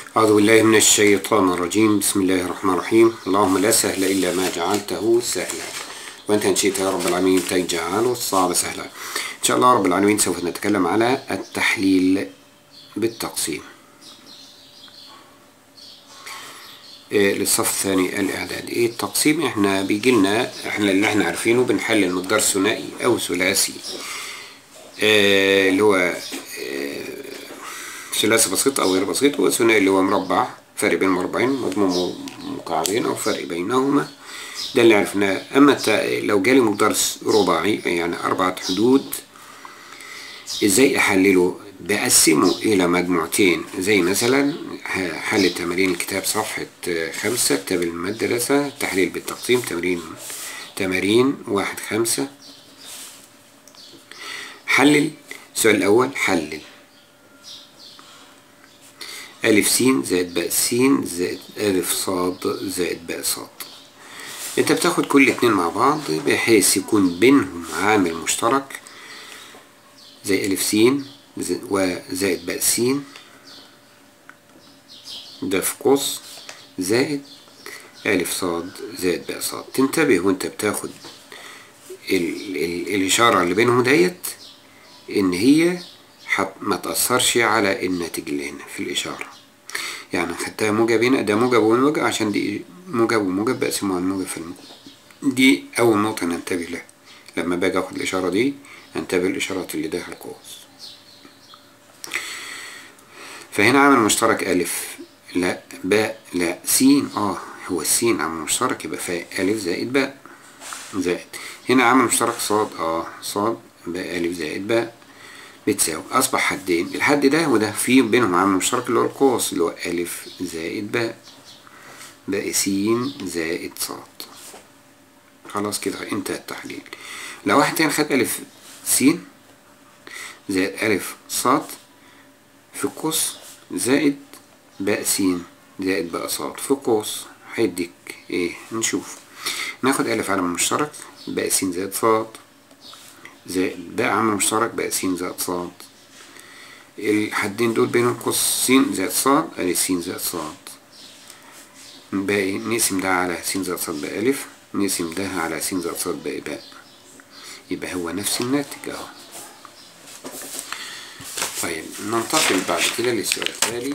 أعوذ بالله من الشيطان الرجيم بسم الله الرحمن الرحيم اللهم لا سهل إلا ما جعلته سهلا وأنت إن شئت يا رب العالمين تجعل الصعب سهلا إن شاء الله رب العالمين سوف نتكلم على التحليل بالتقسيم إيه للصف الثاني الإعدادي إيه التقسيم إحنا بيجي لنا إحنا اللي إحنا عارفينه بنحلل مقدار ثنائي أو ثلاثي إيه اللي هو إيه ثلاثي بسيط أو غير بسيط وثنائي اللي هو مربع فرق بين مربعين مضموم مكعبين أو فرق بينهما ده اللي عرفناه أما لو جالي مقدار رباعي يعني أربعة حدود إزاي أحلله بقسمه إلى مجموعتين زي مثلا حل تمارين الكتاب صفحة خمسة كتاب المدرسة تحليل بالتقسيم تمرين تمارين واحد خمسة حلل السؤال الأول حلل ألف س زائد باء س زائد ألف صاد زائد باء صاد أنت بتاخد كل اتنين مع بعض بحيث يكون بينهم عامل مشترك زي ألف س وزائد باء س ده في قوس زائد ألف صاد زائد باء صاد تنتبه وانت بتاخد ال ال الإشارة اللي بينهم ديت إن هي ما تأثرش على الناتج اللي هنا في الإشارة يعني خدتها موجب هنا ده موجب وموجب عشان دي موجب وموجب بقسمه على الموجب في الموجب دي أول نقطة ننتبه لها لما باجي أخد الإشارة دي انتبه الإشارات اللي داخل القوس فهنا عامل مشترك ألف لا باء لا سين اه هو السين عامل مشترك يبقى فاء ألف زائد باء زائد هنا عامل مشترك صاد اه صاد باء ألف زائد باء بتساوي أصبح حدين الحد ده وده في بينهم عامل مشترك اللي هو القوس اللي هو ألف زائد باء باء س زائد صاد خلاص كده انتهى التحليل لو واحد تاني خد ألف س زائد ألف صاد في قوس زائد باء س زائد باء صاد في قوس هيديك ايه نشوف ناخد ألف على مشترك باء س زائد صاد زائد باء عامل مشترك باء س زائد صاد الحدين دول بينهم قوس س زائد صاد ألف س زائد صاد باقي نقسم ده على س زائد صاد بألف نقسم ده على س زائد صاد باء باء يبقى هو نفس الناتج اهو طيب ننتقل بعد كده للسؤال التالي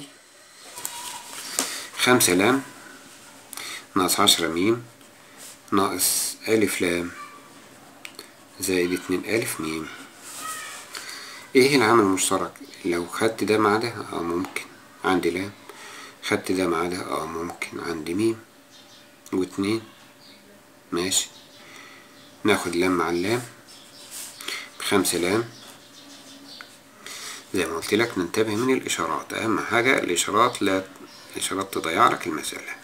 خمسة لام ناقص عشرة ميم ناقص ألف لام زائد اتنين ألف ميم ايه العامل المشترك لو خدت ده مع ده اه ممكن عندي لام خدت ده مع ده اه ممكن عندي ميم واتنين ماشي ناخد لام مع اللام بخمسة لام زي ما قلت لك ننتبه من الإشارات أهم حاجة الإشارات لا الإشارات تضيع لك المسألة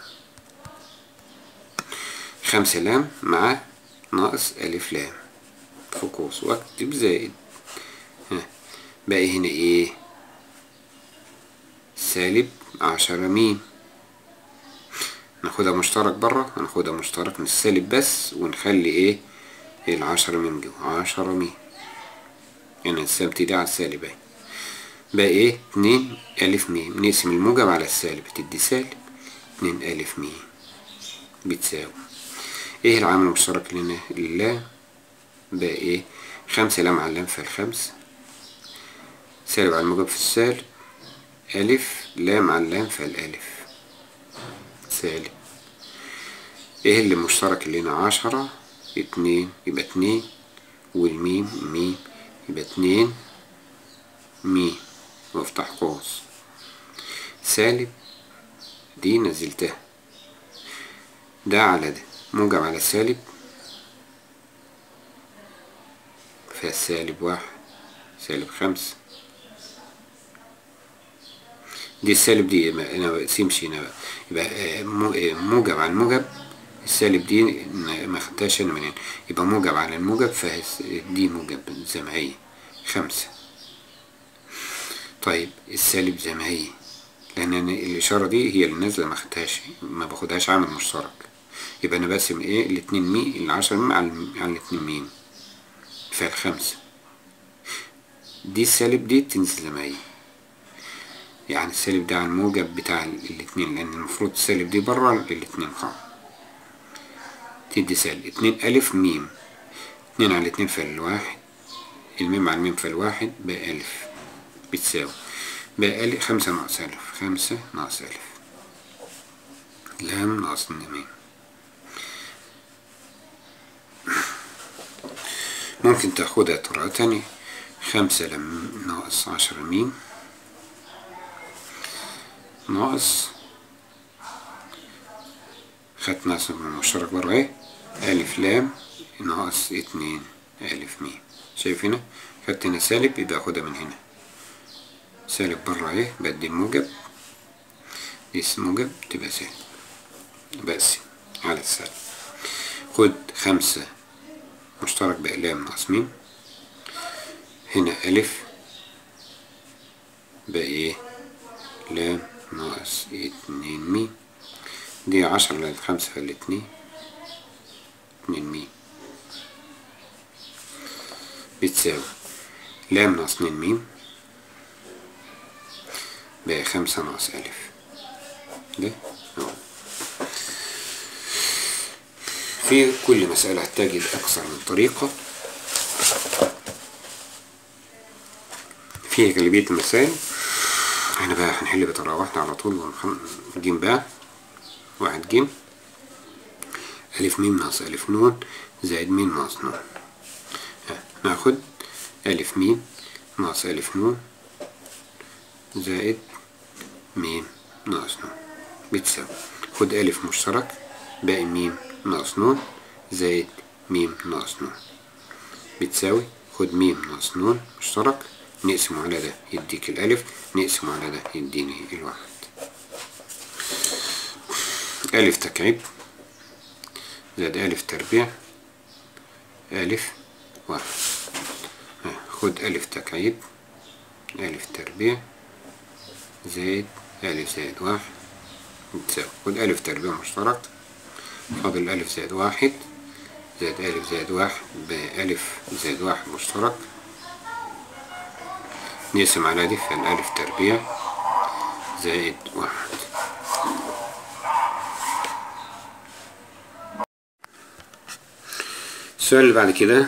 خمسة لام مع ناقص ألف لام في قوس واكتب زائد ها باقي هنا ايه سالب عشرة ميم ناخدها مشترك برا هناخدها مشترك من السالب بس ونخلي ايه العشرة ميم جوا عشرة ميم يعني السالب دي على السالب اهي بقى ايه اتنين ألف ميم نقسم الموجب على السالب تدي سالب اتنين ألف ميم بتساوي ايه العامل المشترك لنا لله بقى ايه خمسة لام على اللام في الخمس سالب على الموجب في السالب ألف لام على اللام في الألف سالب ايه اللي مشترك لنا عشرة اتنين يبقى اتنين والميم ميم يبقى اتنين ميم وافتح قوس سالب دي نزلتها ده على ده موجب على السالب فالسالب واحد سالب خمسة دي السالب دي انا بقسمش هنا بقى يبقى موجب على الموجب السالب دي ما خدتهاش انا من هنا يبقى موجب على الموجب فدي موجب زي ما هي خمسة طيب السالب زي ما هي لان أنا الاشارة دي هي اللي نازلة ما خدتهاش ما باخدهاش عامل مشترك يبقى انا بقسم ايه الاتنين مي العشرة مي على على الاتنين ميم فالخمسة دي السالب دي تنزل زي ما هي يعني السالب ده على الموجب بتاع الاتنين لأن المفروض السالب دي بره الاتنين خالص تدي سالب اتنين ألف ميم اتنين على اتنين فالواحد الميم على الميم فالواحد بقى ألف بتساوي بقى ألف خمسة ناقص ألف خمسة ناقص ألف لام ناقص ميم ممكن تاخدها طريقة تانية خمسة لم ناقص عشرة ميم ناقص خدت ناقص من المشترك بره اهي ألف لام ناقص اتنين ألف ميم شايف هنا خدت هنا سالب يبقى اخدها من هنا سالب بره اهي بدي موجب دي موجب تبقى سالب بس على السالب خد خمسة مشترك بألام ناقص ميم هنا ألف بقى ايه لام ناقص اتنين ميم دي عشرة زائد خمسة فالاتنين اتنين ميم بتساوي لام ناقص اتنين ميم بقى خمسة ناقص ألف ده اهو في كل مسألة تجد أكثر من طريقة في غالبية المسائل احنا بقى هنحل بطريقة واحدة على طول جيم بقى واحد جيم ألف ميم ناقص ألف نون زائد ميم ناقص نون ناخد ألف ميم ناقص ألف نون زائد ميم ناقص نون بتساوي خد ألف مشترك باقي ميم ناقص نون زائد ميم ناقص نون بتساوي خد ميم ناقص نون مشترك نقسم على ده يديك الألف نقسم على ده يديني الواحد ألف تكعيب زائد ألف تربيع ألف واحد خد ألف تكعيب ألف تربيع زائد ألف زائد واحد بتساوي خد ألف تربيع مشترك فاضل ألف زائد واحد زائد ألف زائد واحد بألف زائد واحد مشترك نقسم على دي فالألف تربيع زائد واحد السؤال اللي بعد كده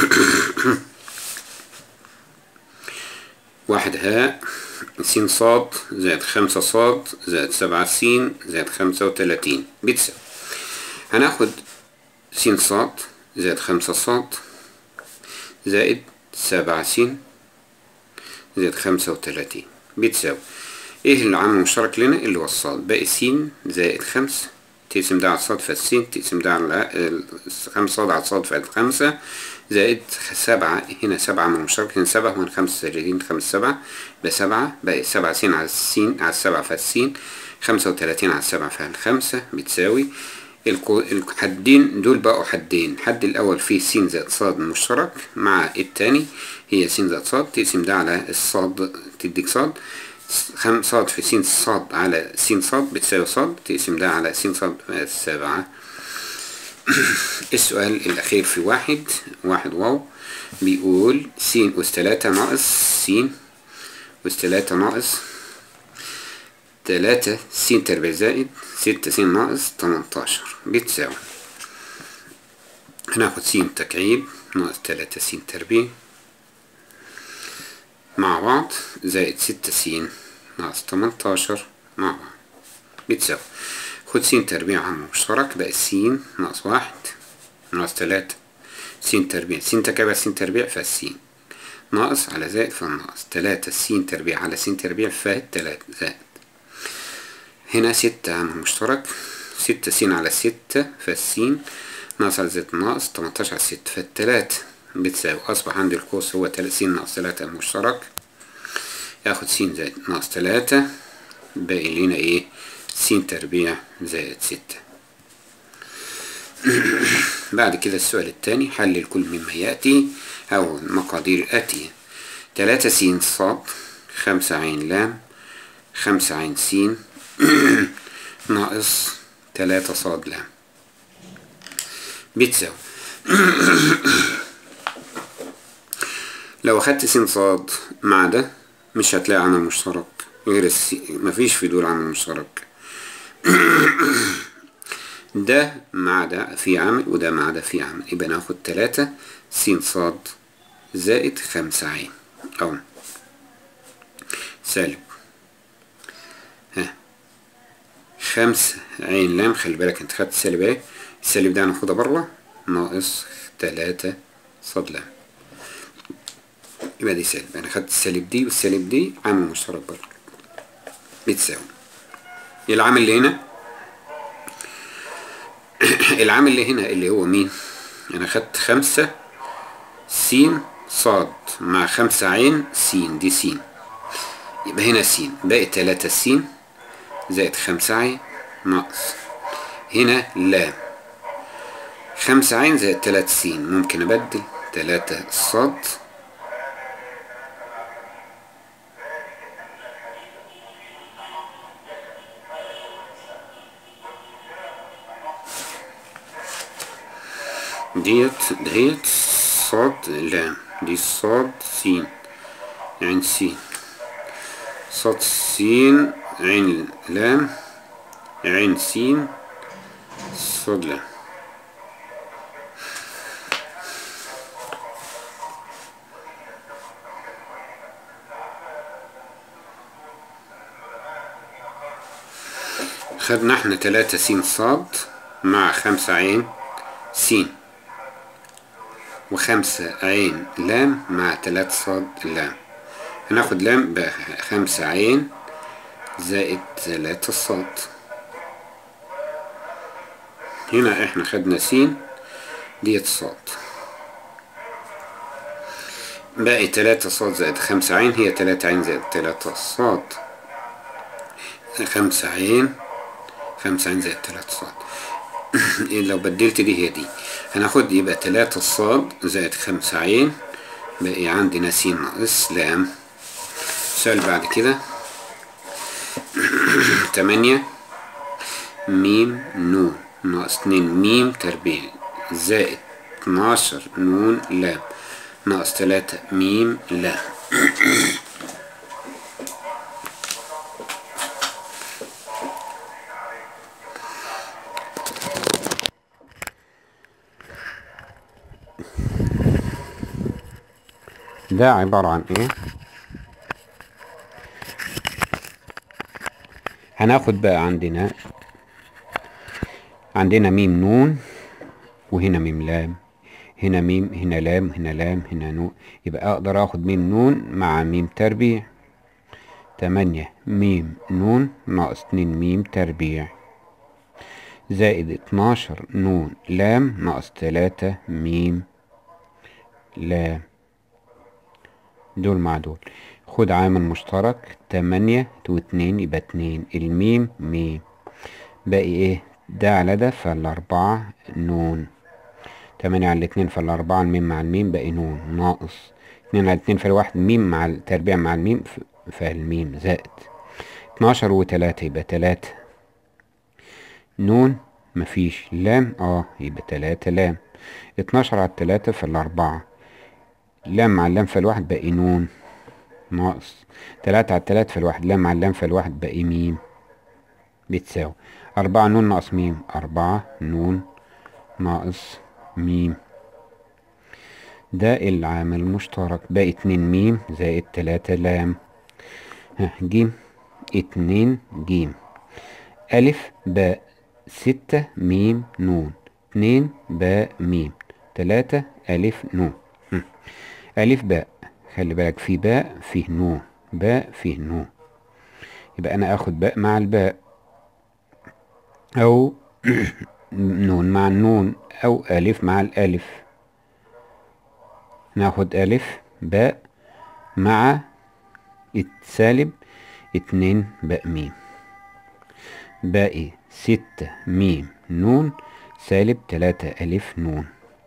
واحد هاء س صاد زائد خمسة صاد زائد سبعة س زائد خمسة وتلاتين بتساوي هناخد س صاد زائد خمسة صاد زائد سبعة س زائد خمسة وتلاتين بتساوي ايه العامل المشترك لنا اللي هو الصاد باقي س زائد خمسة تقسم ده على الصاد فالسين تقسم ده على خمسة صاد على الصاد فالخمسة زائد سبعة هنا سبعة من المشترك هنا سبعة وهنا خمسة زائدين خمسة سبعة بسبعة باقي سبعة س على السين على السبعة فالسين خمسة وتلاتين على السبعة فالخمسة بتساوي الحدين دول بقوا حدين الحد الأول فيه س زائد صاد مشترك مع التاني هي س زائد صاد تقسم ده على الصاد تديك صاد خم صاد في س صاد على س صاد بتساوي صاد تقسم ده على س صاد سبعة السؤال الأخير في واحد واحد واو بيقول س أس تلاتة ناقص س أس تلاتة ناقص تلاتة س تربيع زائد ستة س ناقص تمنتاشر بتساوي هناخد س تكعيب ناقص تلاتة س تربيع مع بعض زائد ستة س ناقص تمنتاشر مع بعض بتساوي خد س تربيع عام مشترك بقى س ناقص واحد ناقص تلاتة س تربيع س تكعيب س تربيع فالسين ناقص على زائد فالناقص تلاتة س تربيع على س تربيع فالتلاتة زائد هنا ستة عامل مشترك ستة س على ستة فالسين ناقص على زائد ناقص تمنتاشر على ستة فالتلاتة بتساوي أصبح عندي القوس هو تلاتة س ناقص تلاتة مشترك ياخد س زائد ناقص تلاتة باقي لنا ايه س تربيع زائد ستة بعد كده السؤال التاني حلل كل مما يأتي أو المقادير الآتية تلاتة س صاد خمسة عين لام خمسة عين س ناقص تلاتة صاد لام بتساوي لو أخدت س صاد مع ده مش هتلاقي عامل مشترك غير السين مفيش في دول عامل مشترك ده مع ده في عامل وده مع ده في عامل يبقى ناخد تلاتة س صاد زائد خمسة عين أو سالب ها خمسة عين لام خلي بالك انت خدت السالب ايه السالب ده هناخدها بره ناقص تلاتة صاد لام يبقى دي سالب انا خدت السالب دي والسالب دي عامل مشترك برضه بتساوي العامل اللي هنا العامل اللي هنا اللي هو مين انا خدت خمسة س صاد مع خمسة عين س دي س يبقى هنا س باقي تلاتة س زائد خمسة عين ناقص هنا لام خمسة عين زائد تلاتة س ممكن أبدل تلاتة صاد ديت ديت صاد لام دي صاد سين عين سين صاد سين عين لام عين سين صاد لام خدنا احنا تلاتة سين صاد مع خمسة عين سين وخمسة عين لام مع تلات صاد لام هناخد لام بخمسة عين زائد تلاتة صاد هنا احنا خدنا سين ديت صاد باقي تلاتة صاد زائد خمسة عين هي تلاتة عين زائد تلاتة صاد خمسة عين خمسة عين زائد تلاتة صاد لو بدلت دي هي دي هناخد يبقى تلاتة صاد زائد خمسة عين باقي عندنا س ناقص لام السؤال بعد كده تمانية ميم نون ناقص اتنين ميم تربيع زائد اتناشر نون لام ناقص تلاتة ميم لام ده عبارة عن ايه هناخد بقى عندنا عندنا ميم نون وهنا ميم لام هنا ميم هنا لام هنا لام هنا نون يبقى اقدر اخد ميم نون مع ميم تربيع تمانية ميم نون ناقص اتنين ميم تربيع زائد اتناشر نون لام ناقص تلاتة ميم لام دول مع دول خد عامل مشترك تمانية واتنين يبقى اتنين الميم ميم باقي ايه ده على ده فالاربعة نون تمانية على الاتنين فالاربعة الميم مع الميم باقي نون ناقص اتنين على الاتنين فالواحد ميم مع التربيع مع الميم فالميم زائد اتناشر وتلاتة يبقى تلاتة نون مفيش لام اه يبقى تلاتة لام اتناشر على التلاتة فالاربعة لام مع اللام فالواحد باقي نون ناقص تلاتة على التلاتة فالواحد لام مع اللام فالواحد باقي ميم بتساوي أربعة نون ناقص ميم أربعة نون ناقص ميم ده العامل المشترك باقي اتنين ميم زائد تلاتة لام ها جيم اتنين جيم ألف باء ستة ميم نون اتنين باء ميم تلاتة ألف نون ألف باء خلي بالك في باء فيه نون باء فيه نون يبقى أنا آخد باء مع الباء أو نون مع النون أو ألف مع الألف ناخد ألف باء مع سالب اتنين باء ميم باقي ستة ميم نون سالب تلاتة ألف نون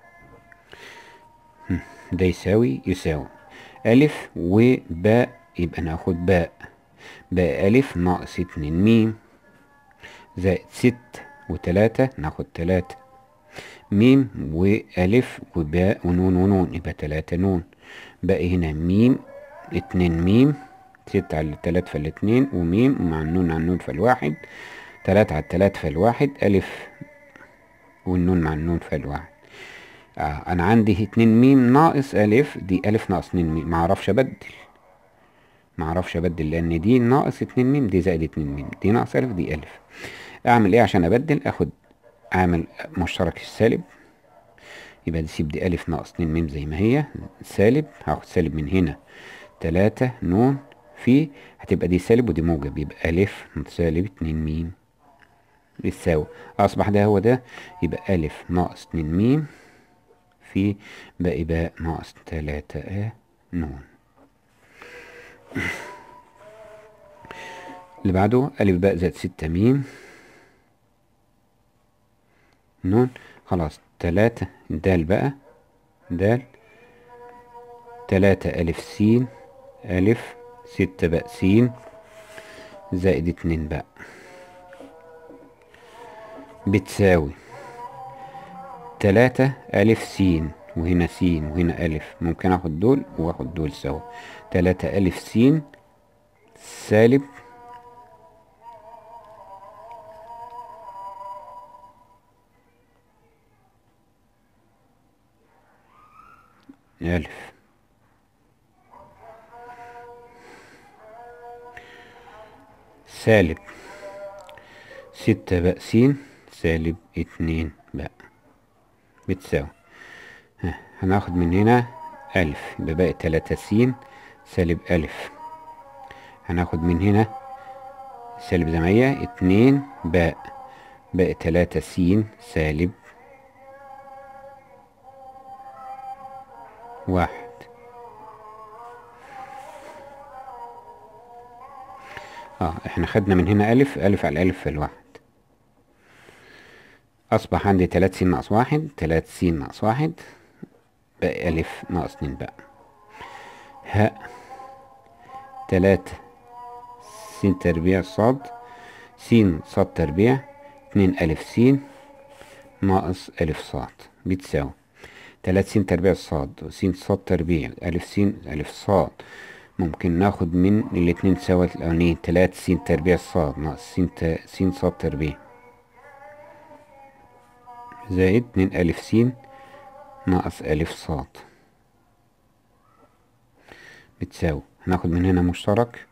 ده يساوي يساوي ألف وباء يبقى ناخد باء باء ألف ناقص اتنين ميم زائد ست وتلاتة ناخد تلاتة ميم وألف وباء ونون ونون يبقى تلاتة نون باقي هنا ميم اتنين ميم ستة على التلات فالاتنين وميم ومع النون على النون فالواحد تلاتة على التلات فالواحد ألف والنون مع النون فالواحد آه أنا عندي اتنين ميم ناقص ألف دي ألف ناقص اتنين ميم معرفش أبدل معرفش أبدل لأن دي ناقص اتنين ميم دي زائد اتنين ميم دي ناقص ألف دي ألف أعمل إيه عشان أبدل أخد أعمل مشترك السالب يبقى دي سيب دي ألف ناقص اتنين ميم زي ما هي سالب هاخد سالب من هنا تلاتة نون في هتبقى دي سالب ودي موجب يبقى ألف سالب اتنين ميم بتساوي أصبح ده هو ده يبقى ألف ناقص اتنين ميم في باقي باء ناقص تلاتة آ نون اللي بعده ألف باء زائد ستة ميم نون خلاص تلاتة دال بقى دال تلاتة ألف سين ألف ستة باء سين زائد اتنين باء بتساوي تلاتة ألف سين وهنا سين وهنا ألف ممكن أخد دول وأخد دول سوا تلاتة ألف سين سالب ألف سالب ستة باء سين سالب اتنين باء بتساوي ها، هناخد من هنا ألف يبقى باقي تلاتة سين سالب ألف هناخد من هنا سالب زي ما هي اتنين باء باقي تلاتة سين سالب واحد اه احنا خدنا من هنا ألف ألف على ألف في الواحد أصبح عندي تلات س ناقص واحد تلات س ناقص واحد بقى ألف ناقص اتنين بقى هاء تلاتة س تربيع صاد س صاد تربيع اتنين ألف س ناقص ألف صاد بتساوي تلات س تربيع صاد وس صاد تربيع ألف س ألف صاد ممكن ناخد من الاتنين سوا الأولانيين تلات س تربيع صاد ناقص س ت- س صاد تربيع زائد اتنين ألف س ناقص ألف صاد بتساوي هناخد من هنا مشترك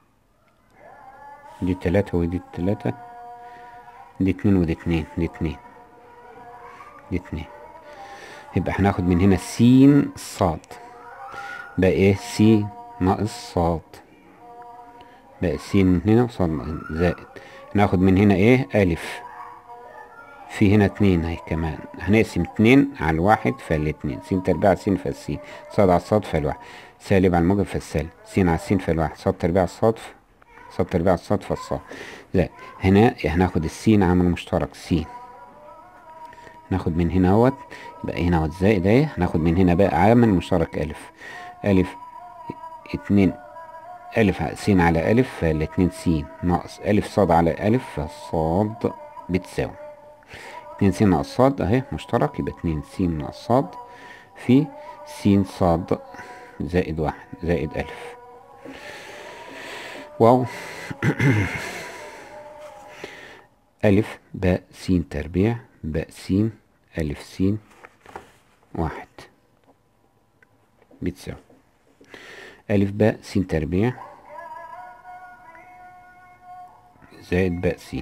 دي تلاتة ودي تلاتة دي اتنين ودي اتنين دي اتنين دي اتنين يبقى هناخد من هنا س صاد بقى ايه س ناقص صاد بقى س من هنا وصاد من- زائد هناخد من هنا ايه ألف في هنا اتنين اهي كمان هنقسم اتنين على الواحد فالاتنين س تربيع على س فالسين صاد على الصاد فالواحد سالب على الموجب فالسالب س على السين فالواحد صاد تربيع على الصاد ف- صاد تربيع على الصاد فالصاد زائد هنا هناخد السين عامل مشترك س ناخد من هنا اهوت يبقى هنا اهوت زائد اهي هناخد من هنا بقى عامل مشترك ألف ألف اتنين ألف ع- س على ألف فالاتنين س ناقص ألف صاد على ألف فالصاد بتساوي اتنين س ناقص صاد اهي مشترك يبقى اتنين س ناقص صاد في س صاد زائد واحد زائد ألف واو ألف باء س تربيع باء س ألف س واحد بتساوي ألف باء س تربيع زائد باء س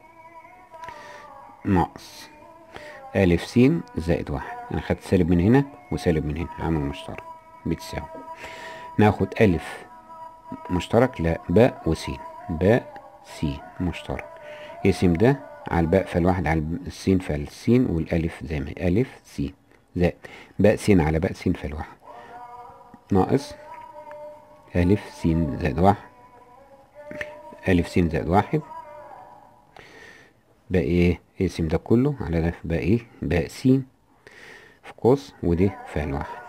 ناقص ألف س زائد واحد أنا خدت سالب من هنا وسالب من هنا عامل مشترك بتساوي ناخد ألف مشترك لا باء وس باء س مشترك اسم ده على الباء فالواحد على السين فالسين والألف زي ما هي ألف س زائد باء س على باء س فالواحد ناقص ألف س زائد واحد ألف س زائد واحد بقى ايه اسم ده كله على ده بقى ايه بقى س في قوس ودي فعل واحد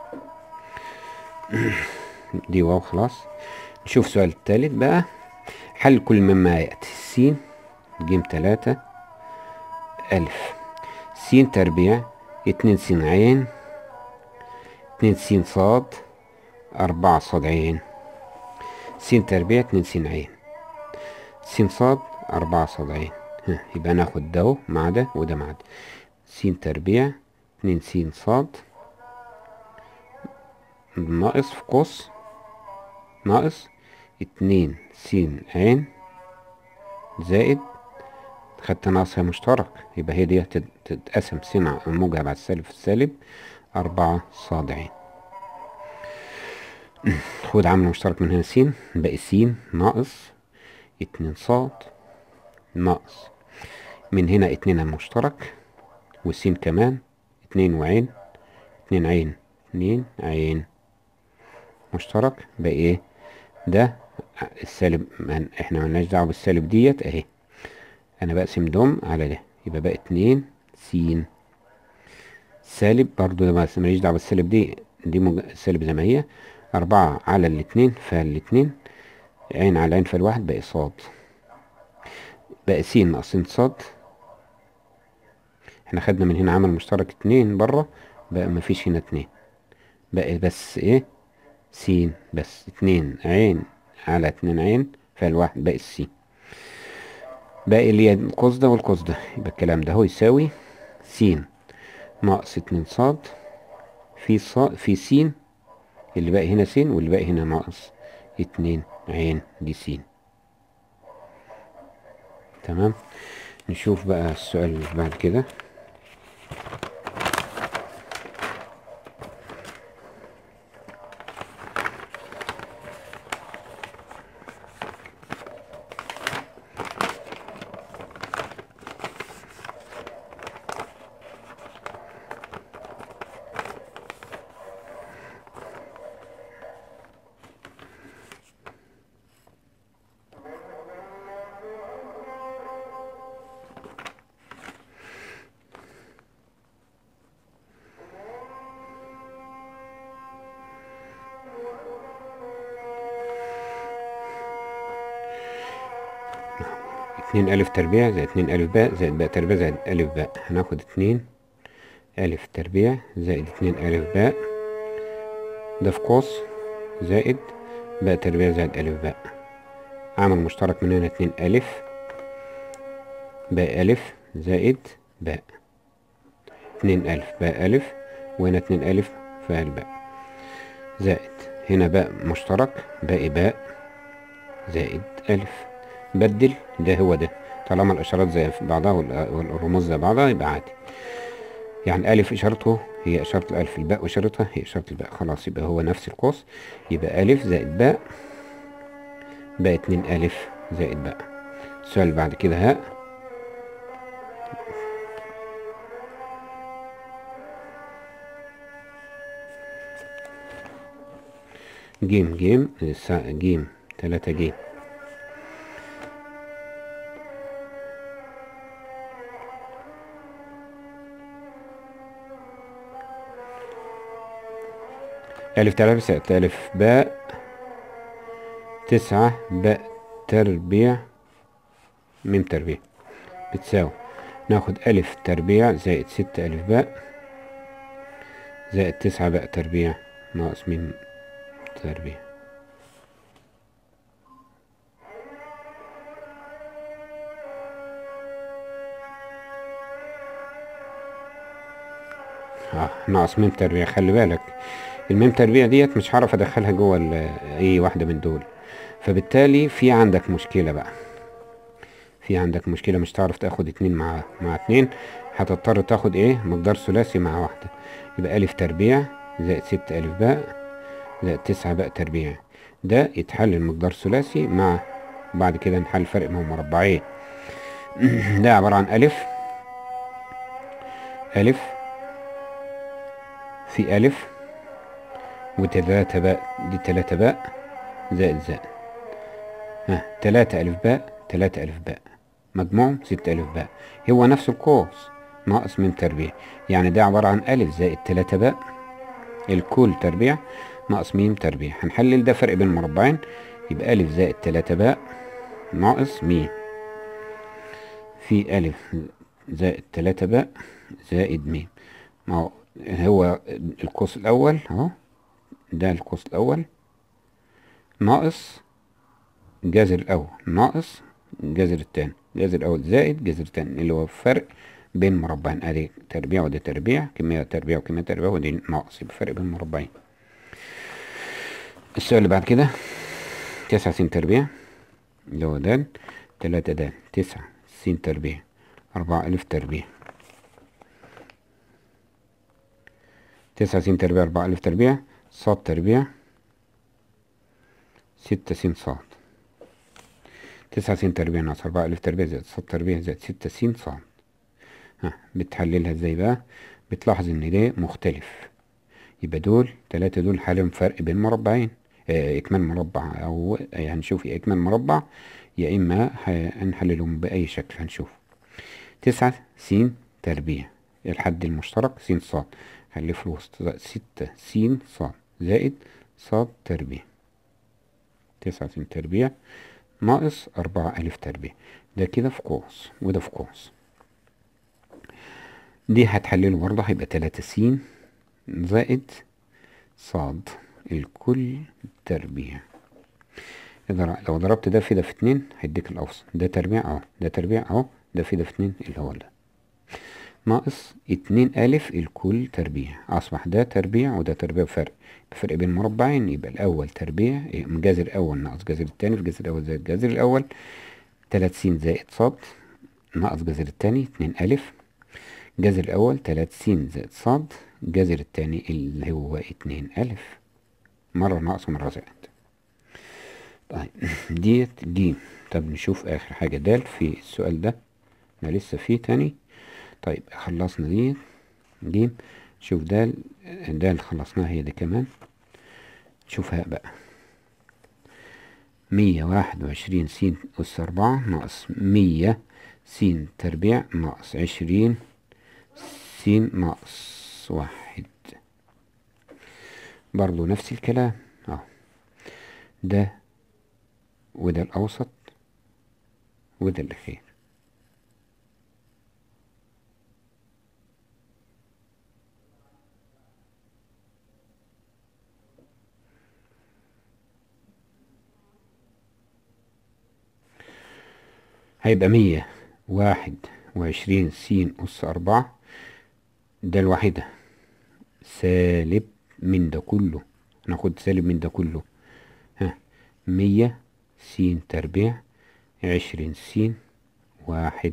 دي واو خلاص نشوف السؤال التالت بقى حل كل مما يأتي س جيم تلاتة ألف س تربيع اتنين س عين اتنين س صاد أربعة صاد عين س تربيع اتنين س عين س صاد أربعة صاد عين ها يبقى ناخد ده اهو مع ده وده مع ده س تربيع اتنين س صاد ناقص في قوس ناقص اتنين س عين زائد خدت ناقصها مشترك يبقى هي دي هتت- تتقسم س ع- موجب على السالب في السالب أربعة صاد عين خد عامل مشترك من هنا س باقي س ناقص اتنين صاد ناقص من هنا اتنين مشترك والسين كمان اتنين وعين اتنين عين اتنين عين مشترك باقي ايه ده السالب من احنا ملناش دعوه بالسالب ديت اهي انا بقسم دم على ده يبقى بقى اتنين س سالب برضو ده بس ماليش دعوه بالسالب دي دي مج... سالب زي ما هي أربعة على الاتنين فالاتنين عين على عين فالواحد بقى صاد بقى س ناقصين صاد احنا خدنا من هنا عمل مشترك اتنين بره بقى مفيش هنا اتنين بقى بس ايه س بس اتنين عين على اتنين عين فالواحد باقي السين باقي اللي هي القوس ده والقوس ده يبقى الكلام ده هو يساوي س ناقص اتنين صاد في صاد في س اللي باقي هنا س واللي باقي هنا ناقص اتنين عين دي س تمام نشوف بقى السؤال اللي بعد كده اتنين ألف تربيع زائد اتنين ألف باء زائد باء تربيع زائد ألف باء هناخد اتنين ألف تربيع زائد اتنين ألف باء ده في قوس زائد باء تربيع زائد ألف باء عامل مشترك من هنا اتنين ألف باء ألف زائد باء اتنين ألف باء ألف وهنا اتنين ألف فاء باء زائد هنا باء مشترك باقي باء زائد ألف بدل ده هو ده طالما الإشارات زي بعضها وال- والرموز زي بعضها يبقى عادي يعني ألف إشارته هي إشارة الألف الباء وإشارتها هي إشارة الباء خلاص يبقى هو نفس القوس يبقى ألف زائد باء باء اتنين ألف زائد باء السؤال اللي بعد كده هاء جيم جيم سا- جيم تلاتة جيم ألف تلاتة زائد ألف باء تسعة باء تربيع ميم تربيع بتساوي ناخد ألف تربيع زائد ستة ألف باء زائد تسعة باء تربيع ناقص ميم تربيع اه ناقص ميم تربيع خلي بالك الميم تربيع ديت مش هعرف ادخلها جوه ال- اي واحده من دول فبالتالي في عندك مشكله بقى في عندك مشكله مش هتعرف تاخد اتنين مع مع اتنين هتضطر تاخد ايه مقدار ثلاثي مع واحده يبقى الف تربيع زائد ستة الف باء زائد تسعة باء تربيع ده يتحل المقدار ثلاثي مع بعد كده نحل فرق بين مربعين ده عبارة عن ألف ألف في ألف وتلاتة باء دي تلاتة باء زائد زائد ها تلاتة ألف باء تلاتة ألف باء مجموعهم ستة ألف باء هو نفس القوس ناقص من تربيع يعني ده عبارة عن ألف زائد تلاتة باء الكل تربيع ناقص ميم تربيع هنحلل ده فرق بين مربعين يبقى ألف زائد تلاتة باء ناقص ميم في ألف زائد تلاتة باء زائد ميم ما هو هو القوس الأول أهو ده القوس الأول ناقص الجذر الأول ناقص الجذر التاني الجذر الأول زائد الجذر التاني اللي هو فرق بين مربعين ادي تربيع وده تربيع كمية تربيع وكمية تربيع ودي ناقص يبقى فرق بين مربعين السؤال اللي بعد كده تسعة س تربيع اللي هو د تلاتة د تسعة س تربيع أربعة ألف تربيع تسعة س تربيع أربعة ألف تربيع صاد تربيع ستة س صاد تسعة س تربيع ناقص أربعة ألف تربيع زائد صاد تربيع زائد ستة س صاد ها بتحللها ازاي بقى بتلاحظ ان ده مختلف يبقى دول تلاتة دول حالهم فرق بين مربعين اه اكمال مربع او هنشوف يا اكمال مربع يا اما هنحللهم باي شكل هنشوف تسعة س تربيع الحد المشترك س صاد خليه في الوسط ستة س صاد زائد صاد تربيع تسعة س تربيع ناقص أربعة ألف تربيع ده كده في قوس وده في قوس دي هتحلله برضه هيبقى تلاتة س زائد صاد الكل تربيع لو ضربت ده في ده في اتنين هيديك الأوسط ده تربيع اهو ده تربيع اهو ده في ده في اتنين اللي هو ده ناقص اتنين ألف الكل تربيع أصبح ده تربيع وده تربيع فرق فرق بين مربعين يبقى الأول تربيع جذر الأول ناقص جذر التاني الجذر الأول زائد الجذر الأول تلات س زائد صاد ناقص جذر التاني اتنين ألف جذر الأول تلات س زائد صاد جذر التاني اللي هو اتنين ألف مرة ناقص ومرة زائد طيب ديت ج طب نشوف آخر حاجة د في السؤال ده احنا لسه فيه تاني طيب خلصنا دي ج شوف د د خلصناها هي دي كمان شوف هاء بقى مية واحد وعشرين س أس أربعة ناقص مية س تربيع ناقص عشرين س ناقص واحد برضو نفس الكلام اهو ده وده الأوسط وده الأخير هيبقى مية واحد وعشرين س أس أربعة ده الواحدة سالب من ده كله ناخد سالب من ده كله ها مية س تربيع عشرين س واحد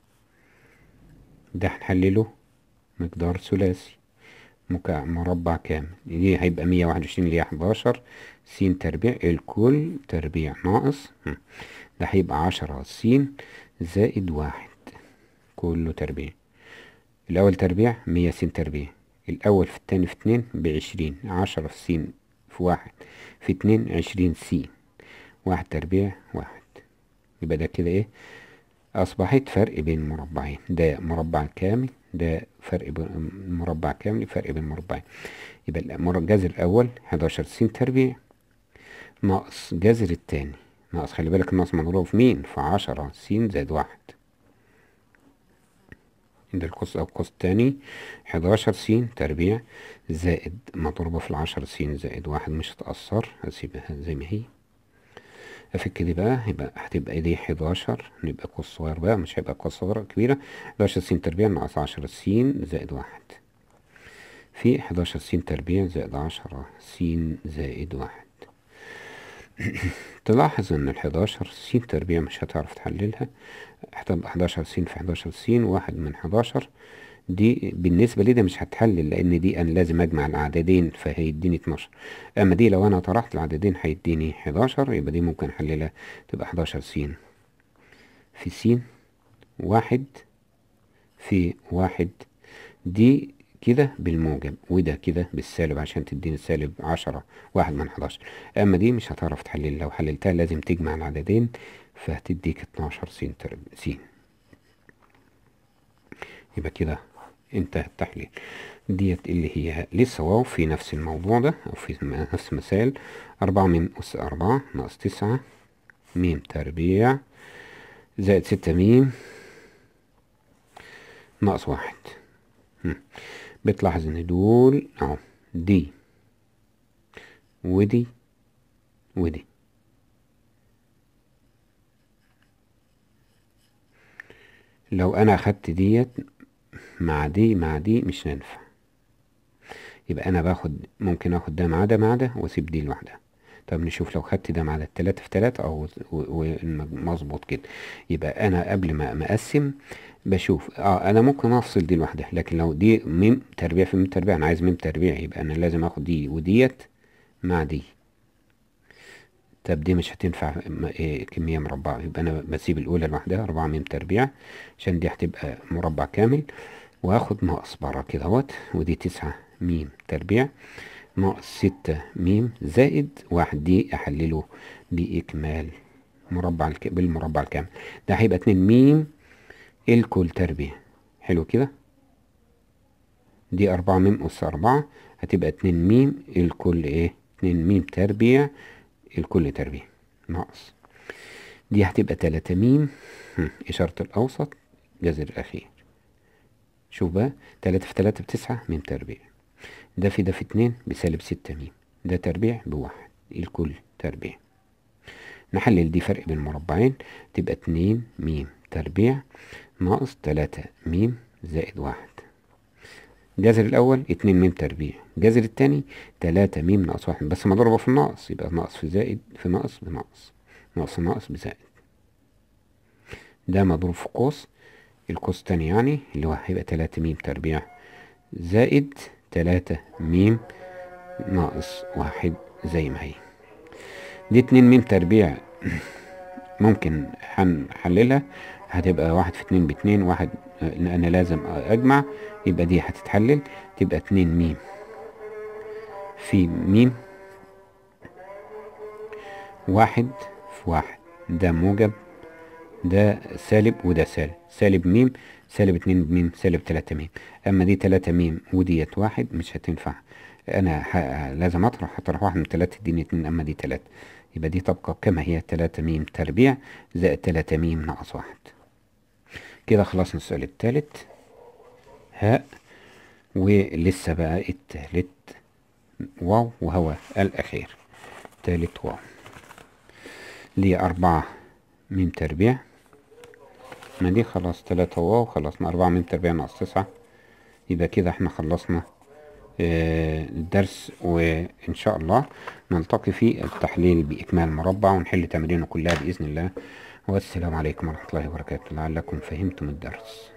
ده هنحلله مقدار ثلاثي مربع كامل دي هيبقى مية واحد وعشرين اللي هي حداشر س تربيع الكل تربيع ناقص ده هيبقى عشرة س زائد واحد كله تربيع الأول تربيع مية س تربيع الأول في التاني في اتنين بعشرين عشرة في س في واحد في اتنين عشرين س واحد تربيع واحد يبقى ده كده ايه أصبحت فرق بين مربعين ده مربع كامل ده فرق بين مربع كامل فرق بين مربعين يبقى الجذر الأول حداشر س تربيع ناقص جذر التاني ناقص خلي بالك الناقص مضروب في مين في عشرة س زائد واحد ده القوس أو القوس التاني حداشر س تربيع زائد مضروبة في العشرة س زائد واحد مش هتأثر هسيبها زي ما هي أفك دي بقى يبقى هتبقى دي حداشر نبقى قوس صغير بقى مش هيبقى قوس صغيرة كبيرة حداشر س تربيع ناقص عشرة س زائد واحد في حداشر س تربيع زائد عشرة س زائد واحد تلاحظ ان الحداشر س تربيع مش هتعرف تحللها هتبقى حداشر س في حداشر س واحد من حداشر دي بالنسبة لي ده مش هتحلل لان دي انا لازم اجمع العددين فهيديني اتناشر اما دي لو انا طرحت العددين هيديني حداشر يبقى دي ممكن احللها تبقى حداشر س في س واحد في واحد دي كده بالموجب وده كده بالسالب عشان تديني السالب عشرة واحد من حداشر اما دي مش هتعرف تحلل لو حللتها لازم تجمع العددين فهتديك اتناشر س س يبقى كده انتهى التحليل ديت اللي هي لسه واو في نفس الموضوع ده او في نفس مثال أربعة ميم أس أربعة ناقص تسعة ميم تربيع زائد ستة ميم ناقص واحد بتلاحظ ان دول اهو دي ودي ودي لو انا اخدت ديت مع دي مع دي مش هينفع يبقى انا باخد ممكن اخد ده مع ده مع ده واسيب دي لوحدها طب نشوف لو خدت ده مع ده التلاتة في تلاتة او مظبوط كده يبقى انا قبل ما ما اقسم بشوف اه انا ممكن افصل دي لوحدها لكن لو دي ميم تربيع في ميم تربيع انا عايز ميم تربيع يبقى انا لازم اخد دي وديت مع دي طب دي مش هتنفع م- إيه كمية مربعة يبقى أنا بسيب الأولى لوحدها أربعة ميم تربيع عشان دي هتبقى مربع كامل وآخد ناقص برا كده اهوت ودي تسعة ميم تربيع ناقص ستة ميم زائد واحد دي أحلله بإكمال مربع الك... بالمربع الكامل ده هيبقى اتنين ميم الكل تربيع حلو كده دي أربعة ميم أس أربعة هتبقى اتنين ميم الكل إيه اتنين ميم تربيع الكل تربيع ناقص دي هتبقى تلاتة ميم هم، إشارة الأوسط جذر الأخير شوف بقى تلاتة في تلاتة بتسعة ميم تربيع ده في ده في اتنين بسالب ستة ميم ده تربيع بواحد الكل تربيع نحلل دي فرق بين المربعين تبقى اتنين ميم تربيع ناقص تلاتة ميم زائد واحد الجذر الأول اتنين ميم تربيع الجذر التاني تلاتة ميم ناقص واحد بس مضروبة في الناقص يبقى ناقص في زائد في ناقص بناقص ناقص ناقص بزائد ده مضروب في قوس القوس التاني يعني اللي هو هيبقى تلاتة ميم تربيع زائد تلاتة ميم ناقص واحد زي ما هي دي اتنين ميم تربيع ممكن هنحللها هتبقى واحد في اتنين باتنين واحد آه، انا لازم اجمع يبقى دي هتتحلل تبقى اتنين ميم في ميم واحد في واحد ده موجب ده سالب وده سالب سالب ميم سالب اتنين ميم سالب تلاتة ميم اما دي تلاتة ميم وديت واحد مش هتنفع انا ه... لازم اطرح هطرح واحد من تلاتة تديني اتنين اما دي تلاتة يبقى دي تبقى كما هي تلاتة ميم تربيع زائد تلاتة ميم ناقص واحد كده خلصنا السؤال التالت هاء ولسه بقى التالت واو وهو الأخير تالت واو ليه أربعة ميم تربيع ما دي خلاص تلاتة واو خلصنا أربعة ميم تربيع ناقص تسعة يبقى كده احنا خلصنا آه، الدرس وإن شاء الله نلتقي في التحليل بإكمال مربع ونحل تمرينه كلها بإذن الله والسلام عليكم ورحمة الله وبركاته لعلكم فهمتم الدرس